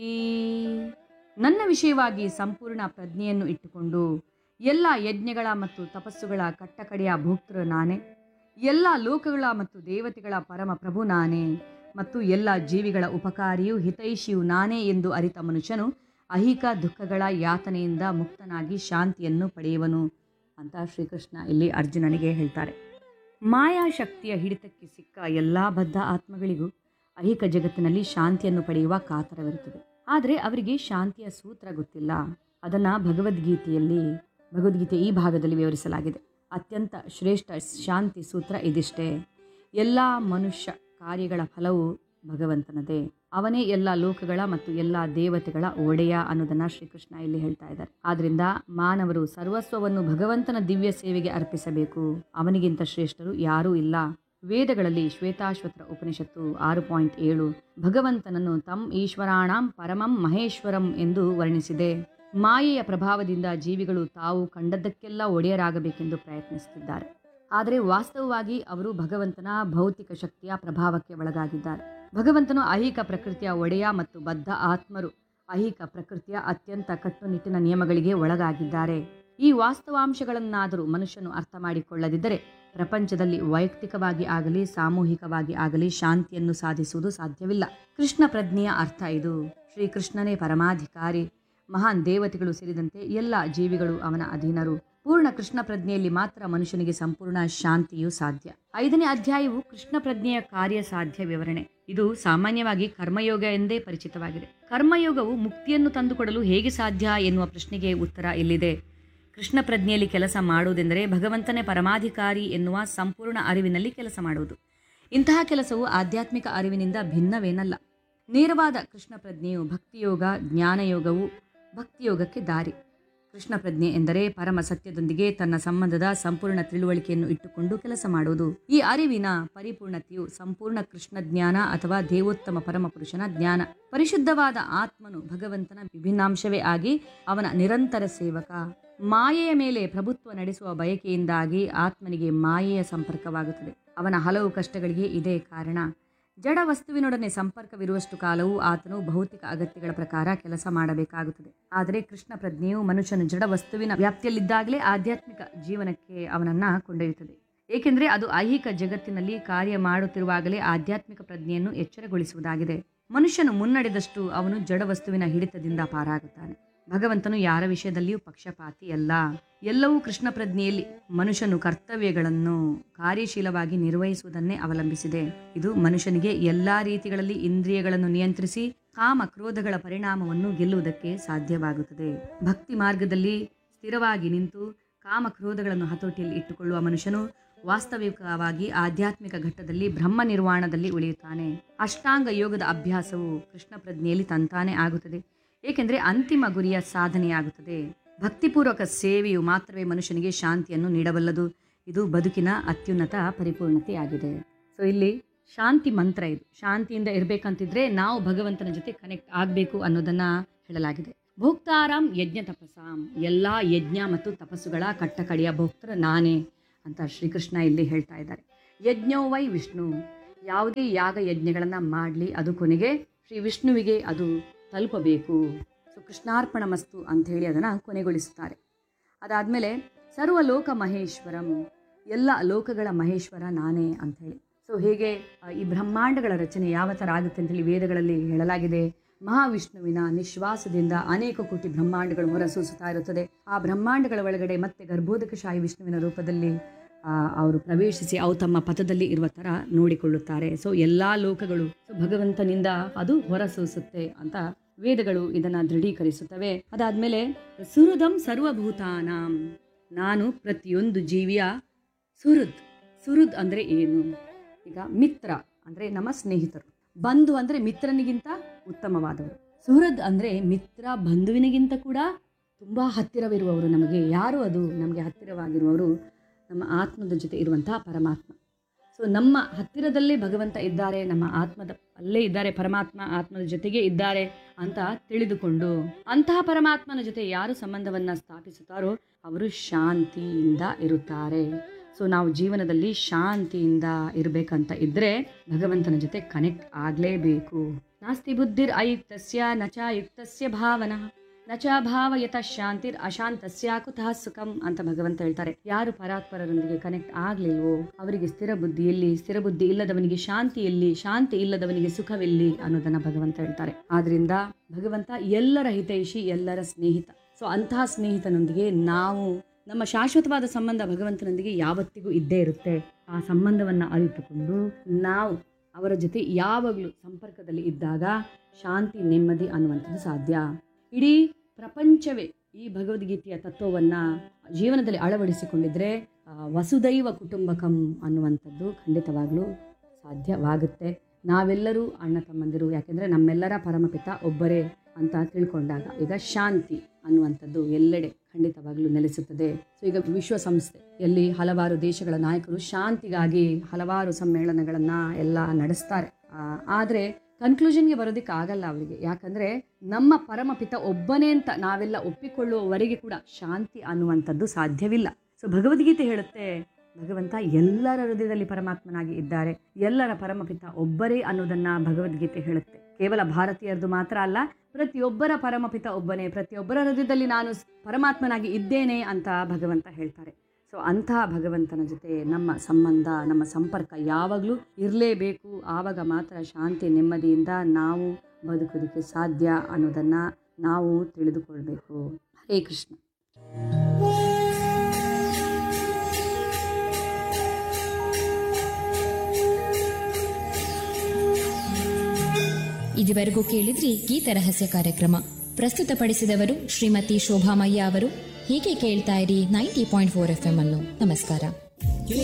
ಈ ನನ್ನ ವಿಷಯವಾಗಿ ಸಂಪೂರ್ಣ ಪ್ರಜ್ಞೆಯನ್ನು ಇಟ್ಟುಕೊಂಡು ಎಲ್ಲ ಯಜ್ಞಗಳ ಮತ್ತು ತಪಸ್ಸುಗಳ ಕಟ್ಟಕಡೆಯ ಭೋಕ್ತೃ ನಾನೇ ಎಲ್ಲ ಲೋಕಗಳ ಮತ್ತು ದೇವತೆಗಳ ಪರಮ ಪ್ರಭು ನಾನೇ ಮತ್ತು ಎಲ್ಲ ಜೀವಿಗಳ ಉಪಕಾರಿಯೂ ಹಿತೈಷಿಯೂ ನಾನೇ ಎಂದು ಅರಿತ ಮನುಷ್ಯನು ಐಹಿಕ ದುಃಖಗಳ ಯಾತನೆಯಿಂದ ಮುಕ್ತನಾಗಿ ಶಾಂತಿಯನ್ನು ಪಡೆಯುವನು ಅಂತ ಶ್ರೀಕೃಷ್ಣ ಇಲ್ಲಿ ಅರ್ಜುನನಿಗೆ ಹೇಳ್ತಾರೆ ಮಾಯಾಶಕ್ತಿಯ ಹಿಡಿತಕ್ಕೆ ಸಿಕ್ಕ ಎಲ್ಲ ಬದ್ಧ ಆತ್ಮಗಳಿಗೂ ಐಹಿಕ ಜಗತ್ತಿನಲ್ಲಿ ಶಾಂತಿಯನ್ನು ಪಡೆಯುವ ಕಾತರವಿರುತ್ತದೆ ಆದರೆ ಅವರಿಗೆ ಶಾಂತಿಯ ಸೂತ್ರ ಗೊತ್ತಿಲ್ಲ ಅದನ್ನು ಭಗವದ್ಗೀತೆಯಲ್ಲಿ ಭಗವದ್ಗೀತೆ ಈ ಭಾಗದಲ್ಲಿ ವಿವರಿಸಲಾಗಿದೆ ಅತ್ಯಂತ ಶ್ರೇಷ್ಠ ಶಾಂತಿ ಸೂತ್ರ ಇದಿಷ್ಟೇ ಎಲ್ಲ ಮನುಷ್ಯ ಕಾರ್ಯಗಳ ಫಲವು ಭಗವಂತನದೇ ಅವನೇ ಎಲ್ಲ ಲೋಕಗಳ ಮತ್ತು ಎಲ್ಲ ದೇವತೆಗಳ ಒಡೆಯ ಅನ್ನೋದನ್ನ ಶ್ರೀಕೃಷ್ಣ ಇಲ್ಲಿ ಹೇಳ್ತಾ ಇದ್ದಾರೆ ಆದ್ರಿಂದ ಮಾನವರು ಸರ್ವಸ್ವವನ್ನು ಭಗವಂತನ ದಿವ್ಯ ಸೇವೆಗೆ ಅರ್ಪಿಸಬೇಕು ಅವನಿಗಿಂತ ಶ್ರೇಷ್ಠರು ಯಾರೂ ಇಲ್ಲ ವೇದಗಳಲ್ಲಿ ಶ್ವೇತಾಶ್ವತ್ರ ಉಪನಿಷತ್ತು ಆರು ಪಾಯಿಂಟ್ ಏಳು ಭಗವಂತನನ್ನು ತಮ್ ಈಶ್ವರಾಣಂ ಪರಮಂ ಮಹೇಶ್ವರಂ ಎಂದು ವರ್ಣಿಸಿದೆ ಮಾಯೆಯ ಪ್ರಭಾವದಿಂದ ಜೀವಿಗಳು ತಾವು ಕಂಡದ್ದಕ್ಕೆಲ್ಲ ಒಡೆಯರಾಗಬೇಕೆಂದು ಪ್ರಯತ್ನಿಸುತ್ತಿದ್ದಾರೆ ಆದರೆ ವಾಸ್ತವವಾಗಿ ಅವರು ಭಗವಂತನ ಭೌತಿಕ ಶಕ್ತಿಯ ಪ್ರಭಾವಕ್ಕೆ ಒಳಗಾಗಿದ್ದಾರೆ ಭಗವಂತನು ಐಹಿಕ ಪ್ರಕೃತಿಯ ಒಡೆಯ ಮತ್ತು ಬದ್ಧ ಆತ್ಮರು ಐಹಿಕ ಪ್ರಕೃತಿಯ ಅತ್ಯಂತ ಕಟ್ಟುನಿಟ್ಟಿನ ನಿಯಮಗಳಿಗೆ ಒಳಗಾಗಿದ್ದಾರೆ ಈ ವಾಸ್ತವಾಂಶಗಳನ್ನಾದರೂ ಮನುಷ್ಯನು ಅರ್ಥ ಮಾಡಿಕೊಳ್ಳದಿದ್ದರೆ ಪ್ರಪಂಚದಲ್ಲಿ ವೈಯಕ್ತಿಕವಾಗಿ ಆಗಲಿ ಸಾಮೂಹಿಕವಾಗಿ ಆಗಲಿ ಶಾಂತಿಯನ್ನು ಸಾಧಿಸುವುದು ಸಾಧ್ಯವಿಲ್ಲ ಕೃಷ್ಣ ಪ್ರಜ್ಞೆಯ ಅರ್ಥ ಇದು ಶ್ರೀಕೃಷ್ಣನೇ ಪರಮಾಧಿಕಾರಿ ಮಹಾನ್ ದೇವತೆಗಳು ಸೇರಿದಂತೆ ಎಲ್ಲ ಜೀವಿಗಳು ಅವನ ಅಧೀನರು ಪೂರ್ಣ ಕೃಷ್ಣ ಪ್ರಜ್ಞೆಯಲ್ಲಿ ಮಾತ್ರ ಮನುಷ್ಯನಿಗೆ ಸಂಪೂರ್ಣ ಶಾಂತಿಯು ಸಾಧ್ಯ ಐದನೇ ಅಧ್ಯಾಯವು ಕೃಷ್ಣ ಪ್ರಜ್ಞೆಯ ಕಾರ್ಯ ಸಾಧ್ಯ ವಿವರಣೆ ಇದು ಸಾಮಾನ್ಯವಾಗಿ ಕರ್ಮಯೋಗ ಎಂದೇ ಪರಿಚಿತವಾಗಿದೆ ಕರ್ಮಯೋಗವು ಮುಕ್ತಿಯನ್ನು ತಂದುಕೊಡಲು ಹೇಗೆ ಸಾಧ್ಯ ಎನ್ನುವ ಪ್ರಶ್ನೆಗೆ ಉತ್ತರ ಇಲ್ಲಿದೆ ಕೃಷ್ಣ ಪ್ರಜ್ಞೆಯಲ್ಲಿ ಕೆಲಸ ಮಾಡುವುದೆಂದರೆ ಭಗವಂತನೇ ಪರಮಾಧಿಕಾರಿ ಎನ್ನುವ ಸಂಪೂರ್ಣ ಅರಿವಿನಲ್ಲಿ ಕೆಲಸ ಮಾಡುವುದು ಇಂತಹ ಕೆಲಸವು ಆಧ್ಯಾತ್ಮಿಕ ಅರಿವಿನಿಂದ ಭಿನ್ನವೇನಲ್ಲ ನೇರವಾದ ಕೃಷ್ಣ ಪ್ರಜ್ಞೆಯು ಭಕ್ತಿಯೋಗ ಜ್ಞಾನಯೋಗವು ಭಕ್ತಿಯೋಗಕ್ಕೆ ದಾರಿ ಕೃಷ್ಣ ಪ್ರಜ್ಞೆ ಎಂದರೆ ಪರಮ ಸತ್ಯದೊಂದಿಗೆ ತನ್ನ ಸಂಬಂಧದ ಸಂಪೂರ್ಣ ತಿಳುವಳಿಕೆಯನ್ನು ಇಟ್ಟುಕೊಂಡು ಕೆಲಸ ಮಾಡುವುದು ಈ ಅರಿವಿನ ಪರಿಪೂರ್ಣತೆಯು ಸಂಪೂರ್ಣ ಕೃಷ್ಣ ಜ್ಞಾನ ಅಥವಾ ದೇವೋತ್ತಮ ಪರಮ ಪುರುಷನ ಜ್ಞಾನ ಪರಿಶುದ್ಧವಾದ ಆತ್ಮನು ಭಗವಂತನ ವಿಭಿನ್ನಾಂಶವೇ ಆಗಿ ಅವನ ನಿರಂತರ ಸೇವಕ ಮಾಯೆಯ ಮೇಲೆ ಪ್ರಭುತ್ವ ನಡೆಸುವ ಬಯಕೆಯಿಂದಾಗಿ ಆತ್ಮನಿಗೆ ಮಾಯೆಯ ಸಂಪರ್ಕವಾಗುತ್ತದೆ ಅವನ ಹಲವು ಕಷ್ಟಗಳಿಗೆ ಇದೇ ಕಾರಣ ಜಡ ವಸ್ತುವಿನೊಡನೆ ಸಂಪರ್ಕವಿರುವಷ್ಟು ಕಾಲವೂ ಆತನು ಭೌತಿಕ ಅಗತ್ಯಗಳ ಪ್ರಕಾರ ಕೆಲಸ ಮಾಡಬೇಕಾಗುತ್ತದೆ ಆದರೆ ಕೃಷ್ಣ ಪ್ರಜ್ಞೆಯು ಮನುಷ್ಯನು ಜಡ ವಸ್ತುವಿನ ವ್ಯಾಪ್ತಿಯಲ್ಲಿದ್ದಾಗಲೇ ಆಧ್ಯಾತ್ಮಿಕ ಜೀವನಕ್ಕೆ ಅವನನ್ನ ಕೊಂಡೊಯ್ಯುತ್ತದೆ ಏಕೆಂದರೆ ಅದು ಐಹಿಕ ಜಗತ್ತಿನಲ್ಲಿ ಕಾರ್ಯ ಮಾಡುತ್ತಿರುವಾಗಲೇ ಆಧ್ಯಾತ್ಮಿಕ ಪ್ರಜ್ಞೆಯನ್ನು ಎಚ್ಚರಗೊಳಿಸುವುದಾಗಿದೆ ಮನುಷ್ಯನು ಮುನ್ನಡೆದಷ್ಟು ಅವನು ಜಡ ವಸ್ತುವಿನ ಹಿಡಿತದಿಂದ ಪಾರಾಗುತ್ತಾನೆ ಭಗವಂತನು ಯಾರ ವಿಷಯದಲ್ಲಿಯೂ ಪಕ್ಷಪಾತಿ ಅಲ್ಲ ಎಲ್ಲವೂ ಕೃಷ್ಣ ಪ್ರಜ್ಞೆಯಲ್ಲಿ ಮನುಷ್ಯನು ಕರ್ತವ್ಯಗಳನ್ನು ಕಾರ್ಯಶೀಲವಾಗಿ ನಿರ್ವಹಿಸುವುದನ್ನೇ ಅವಲಂಬಿಸಿದೆ ಇದು ಮನುಷ್ಯನಿಗೆ ಎಲ್ಲಾ ರೀತಿಗಳಲ್ಲಿ ಇಂದ್ರಿಯಗಳನ್ನು ನಿಯಂತ್ರಿಸಿ ಕಾಮ ಕ್ರೋಧಗಳ ಪರಿಣಾಮವನ್ನು ಗೆಲ್ಲುವುದಕ್ಕೆ ಸಾಧ್ಯವಾಗುತ್ತದೆ ಭಕ್ತಿ ಮಾರ್ಗದಲ್ಲಿ ಸ್ಥಿರವಾಗಿ ನಿಂತು ಕಾಮ ಕ್ರೋಧಗಳನ್ನು ಹತೋಟಿಯಲ್ಲಿ ಇಟ್ಟುಕೊಳ್ಳುವ ಮನುಷ್ಯನು ವಾಸ್ತವಿಕವಾಗಿ ಆಧ್ಯಾತ್ಮಿಕ ಘಟ್ಟದಲ್ಲಿ ಬ್ರಹ್ಮ ನಿರ್ವಾಣದಲ್ಲಿ ಉಳಿಯುತ್ತಾನೆ ಅಷ್ಟಾಂಗ ಯೋಗದ ಅಭ್ಯಾಸವು ಕೃಷ್ಣ ಪ್ರಜ್ಞೆಯಲ್ಲಿ ತಂತಾನೇ ಆಗುತ್ತದೆ ಏಕೆಂದರೆ ಅಂತಿಮ ಗುರಿಯ ಸಾಧನೆಯಾಗುತ್ತದೆ ಭಕ್ತಿಪೂರ್ವಕ ಸೇವೆಯು ಮಾತ್ರವೇ ಮನುಷ್ಯನಿಗೆ ಶಾಂತಿಯನ್ನು ನೀಡಬಲ್ಲದು ಇದು ಬದುಕಿನ ಅತ್ಯುನ್ನತ ಪರಿಪೂರ್ಣತೆಯಾಗಿದೆ ಸೊ ಇಲ್ಲಿ ಶಾಂತಿ ಮಂತ್ರ ಇದು ಶಾಂತಿಯಿಂದ ಇರಬೇಕಂತಿದ್ರೆ ನಾವು ಭಗವಂತನ ಜೊತೆ ಕನೆಕ್ಟ್ ಆಗಬೇಕು ಅನ್ನೋದನ್ನ ಹೇಳಲಾಗಿದೆ ಭೋಕ್ತಾರಾಮ್ ಯಜ್ಞ ತಪಸಾಂ ಎಲ್ಲ ಯಜ್ಞ ಮತ್ತು ತಪಸ್ಸುಗಳ ಕಟ್ಟಕಡೆಯ ಭೋಕ್ತೃ ನಾನೇ ಅಂತ ಶ್ರೀಕೃಷ್ಣ ಇಲ್ಲಿ ಹೇಳ್ತಾ ಇದ್ದಾರೆ ಯಜ್ಞೋ ವೈ ವಿಷ್ಣು ಯಾವುದೇ ಯಾಗ ಯಜ್ಞಗಳನ್ನು ಮಾಡಲಿ ಅದು ಕೊನೆಗೆ ಶ್ರೀ ವಿಷ್ಣುವಿಗೆ ಅದು ತಲುಪಬೇಕು ಸೊ ಕೃಷ್ಣಾರ್ಪಣ ಮಸ್ತು ಅಂತ ಹೇಳಿ ಅದನ್ನು ಕೊನೆಗೊಳಿಸುತ್ತಾರೆ ಅದಾದಮೇಲೆ ಸರ್ವ ಲೋಕ ಮಹೇಶ್ವರಂ ಎಲ್ಲ ಲೋಕಗಳ ಮಹೇಶ್ವರ ನಾನೇ ಅಂತ ಹೇಳಿ ಸೊ ಹೇಗೆ ಆ, ಈ ಬ್ರಹ್ಮಾಂಡಗಳ ರಚನೆ ಯಾವ ಥರ ಆಗುತ್ತೆ ಅಂತೇಳಿ ವೇದಗಳಲ್ಲಿ ಹೇಳಲಾಗಿದೆ ಮಹಾವಿಷ್ಣುವಿನ ನಿಶ್ವಾಸದಿಂದ ಅನೇಕ ಕೋಟಿ ಬ್ರಹ್ಮಾಂಡಗಳು ಹೊರಸೂಸುತ್ತಾ ಇರುತ್ತದೆ ಆ ಬ್ರಹ್ಮಾಂಡಗಳ ಒಳಗಡೆ ಮತ್ತೆ ಗರ್ಭೋದಕಶಾಹಿ ವಿಷ್ಣುವಿನ ರೂಪದಲ್ಲಿ ಆ, ಅವರು ಪ್ರವೇಶಿಸಿ ಅವು ತಮ್ಮ ಪಥದಲ್ಲಿ ಇರುವ ಥರ ನೋಡಿಕೊಳ್ಳುತ್ತಾರೆ ಸೊ ಎಲ್ಲ ಲೋಕಗಳು ಸೊ ಭಗವಂತನಿಂದ ಅದು ಹೊರಸೂಸುತ್ತೆ ಅಂತ ವೇದಗಳು ಇದನ್ನ ದೃಢೀಕರಿಸುತ್ತವೆ ಅದಾದ್ಮೇಲೆ ಸುಹೃದಂ ಸರ್ವಭೂತಾನಾಂ ನಾನು ಪ್ರತಿಯೊಂದು ಜೀವಿಯ ಸುಹೃದ್ ಸುಹೃದ್ ಅಂದರೆ ಏನು ಈಗ ಮಿತ್ರ ಅಂದರೆ ನಮ್ಮ ಸ್ನೇಹಿತರು ಬಂಧು ಅಂದರೆ ಮಿತ್ರನಿಗಿಂತ ಉತ್ತಮವಾದವರು ಸುಹೃದ್ ಅಂದರೆ ಮಿತ್ರ ಬಂಧುವಿನಿಗಿಂತ ಕೂಡ ತುಂಬ ಹತ್ತಿರವಿರುವವರು ನಮಗೆ ಯಾರು ಅದು ನಮಗೆ ಹತ್ತಿರವಾಗಿರುವವರು ನಮ್ಮ ಆತ್ಮದ ಜೊತೆ ಇರುವಂತಹ ಪರಮಾತ್ಮ ಸೊ ನಮ್ಮ ಹತ್ತಿರದಲ್ಲೇ ಭಗವಂತ ಇದ್ದಾರೆ ನಮ್ಮ ಆತ್ಮದ ಅಲ್ಲೇ ಇದ್ದಾರೆ ಪರಮಾತ್ಮ ಆತ್ಮದ ಜೊತೆಗೆ ಇದ್ದಾರೆ ಅಂತ ತಿಳಿದುಕೊಂಡು ಅಂತಹ ಪರಮಾತ್ಮನ ಜೊತೆ ಯಾರು ಸಂಬಂಧವನ್ನ ಸ್ಥಾಪಿಸುತ್ತಾರೋ ಅವರು ಶಾಂತಿಯಿಂದ ಇರುತ್ತಾರೆ ಸೊ ನಾವು ಜೀವನದಲ್ಲಿ ಶಾಂತಿಯಿಂದ ಇರಬೇಕಂತ ಇದ್ದರೆ ಭಗವಂತನ ಜೊತೆ ಕನೆಕ್ಟ್ ಆಗಲೇಬೇಕು ನಾಸ್ತಿ ಬುದ್ಧಿರ್ ಅಯುಕ್ತಸ್ಯ ನ ಚ ಯುಕ್ತಸ್ಯ ಭಾವನಾ ನ ಚ ಭಾವಯತ ಶಾಂತಿರ್ ಅಶಾಂತಸ್ಯ ಕುತಃ ಸುಖಂ ಅಂತ ಭಗವಂತ ಹೇಳ್ತಾರೆ ಯಾರು ಪರಾತ್ಪರರೊಂದಿಗೆ ಕನೆಕ್ಟ್ ಆಗ್ಲಿಲ್ವೋ ಅವರಿಗೆ ಸ್ಥಿರ ಬುದ್ಧಿ ಎಲ್ಲಿ ಸ್ಥಿರ ಬುದ್ಧಿ ಇಲ್ಲದವನಿಗೆ ಶಾಂತಿ ಎಲ್ಲಿ ಶಾಂತಿ ಇಲ್ಲದವನಿಗೆ ಸುಖವೆಲ್ಲಿ ಅನ್ನೋದನ್ನ ಭಗವಂತ ಹೇಳ್ತಾರೆ ಆದ್ರಿಂದ ಭಗವಂತ ಎಲ್ಲರ ಹಿತೈಷಿ ಎಲ್ಲರ ಸ್ನೇಹಿತ ಸೊ ಅಂತಹ ಸ್ನೇಹಿತನೊಂದಿಗೆ ನಾವು ನಮ್ಮ ಶಾಶ್ವತವಾದ ಸಂಬಂಧ ಭಗವಂತನೊಂದಿಗೆ ಯಾವತ್ತಿಗೂ ಇದ್ದೇ ಇರುತ್ತೆ ಆ ಸಂಬಂಧವನ್ನು ಅರಿತುಕೊಂಡು ನಾವು ಅವರ ಜೊತೆ ಯಾವಾಗಲೂ ಸಂಪರ್ಕದಲ್ಲಿ ಇದ್ದಾಗ ಶಾಂತಿ ನೆಮ್ಮದಿ ಅನ್ನುವಂಥದ್ದು ಸಾಧ್ಯ ಇಡೀ ಪ್ರಪಂಚವೇ ಈ ಭಗವದ್ಗೀತೆಯ ತತ್ವವನ್ನು ಜೀವನದಲ್ಲಿ ಅಳವಡಿಸಿಕೊಂಡಿದ್ರೆ ಆ, ವಸುದೈವ ಕುಟುಂಬಕಂ ಅನ್ನುವಂಥದ್ದು ಖಂಡಿತವಾಗ್ಲೂ ಸಾಧ್ಯವಾಗುತ್ತೆ ನಾವೆಲ್ಲರೂ ಅಣ್ಣ ತಮ್ಮಂದಿರು ಯಾಕೆಂದರೆ ನಮ್ಮೆಲ್ಲರ ಪರಮಪಿತ ಒಬ್ಬರೇ ಅಂತ ತಿಳ್ಕೊಂಡಾಗ ಈಗ ಶಾಂತಿ ಅನ್ನುವಂಥದ್ದು ಎಲ್ಲೆಡೆ ಖಂಡಿತವಾಗ್ಲೂ ನೆಲೆಸುತ್ತದೆ ಸೊ ಈಗ ವಿಶ್ವಸಂಸ್ಥೆ ಎಲ್ಲಿ ಹಲವಾರು ದೇಶಗಳ ನಾಯಕರು ಶಾಂತಿಗಾಗಿ ಹಲವಾರು ಸಮ್ಮೇಳನಗಳನ್ನು ಎಲ್ಲ ನಡೆಸ್ತಾರೆ ಆದರೆ ಕನ್ಕ್ಲೂಷನ್ಗೆ ಬರೋದಕ್ಕೆ ಆಗಲ್ಲ ಅವರಿಗೆ ಯಾಕಂದರೆ ನಮ್ಮ ಪರಮಪಿತ ಒಬ್ಬನೇ ಅಂತ ನಾವೆಲ್ಲ ಒಪ್ಪಿಕೊಳ್ಳುವವರೆಗೆ ಕೂಡ ಶಾಂತಿ ಅನ್ನುವಂಥದ್ದು ಸಾಧ್ಯವಿಲ್ಲ ಸೊ ಭಗವದ್ಗೀತೆ ಹೇಳುತ್ತೆ ಭಗವಂತ ಎಲ್ಲರ ಹೃದಯದಲ್ಲಿ ಪರಮಾತ್ಮನಾಗಿ ಇದ್ದಾರೆ ಎಲ್ಲರ ಪರಮಪಿತ ಒಬ್ಬರೇ ಅನ್ನೋದನ್ನ ಭಗವದ್ಗೀತೆ ಹೇಳುತ್ತೆ ಕೇವಲ ಭಾರತೀಯರದು ಮಾತ್ರ ಅಲ್ಲ ಪ್ರತಿಯೊಬ್ಬರ ಪರಮಪಿತ ಒಬ್ಬನೇ ಪ್ರತಿಯೊಬ್ಬರ ಹೃದಯದಲ್ಲಿ ನಾನು ಸ್- ಪರಮಾತ್ಮನಾಗಿ ಇದ್ದೇನೆ ಅಂತ ಭಗವಂತ ಹೇಳ್ತಾರೆ ಸೊ ಅಂತಹ ಭಗವಂತನ ಜೊತೆ ನಮ್ಮ ಸಂಬಂಧ ನಮ್ಮ ಸಂಪರ್ಕ ಯಾವಾಗಲೂ ಇರಲೇಬೇಕು ಆವಾಗ ಮಾತ್ರ ಶಾಂತಿ ನೆಮ್ಮದಿಯಿಂದ ನಾವು ಬದುಕೋದಕ್ಕೆ ಸಾಧ್ಯ ಅನ್ನೋದನ್ನು ನಾವು ತಿಳಿದುಕೊಳ್ಬೇಕು ಹರೇ ಕೃಷ್ಣ ಇದುವರೆಗೂ ಕೇಳಿದ್ರಿ ಗೀತ ರಹಸ್ಯ ಕಾರ್ಯಕ್ರಮ ಪ್ರಸ್ತುತಪಡಿಸಿದವರು ಶ್ರೀಮತಿ ಶೋಭಾಮಯ್ಯ ಅವರು ಹೀಗೆ ಕೇಳ್ತಾ ಇರಿ ninety point four F M ಅನ್ನು ನಮಸ್ಕಾರ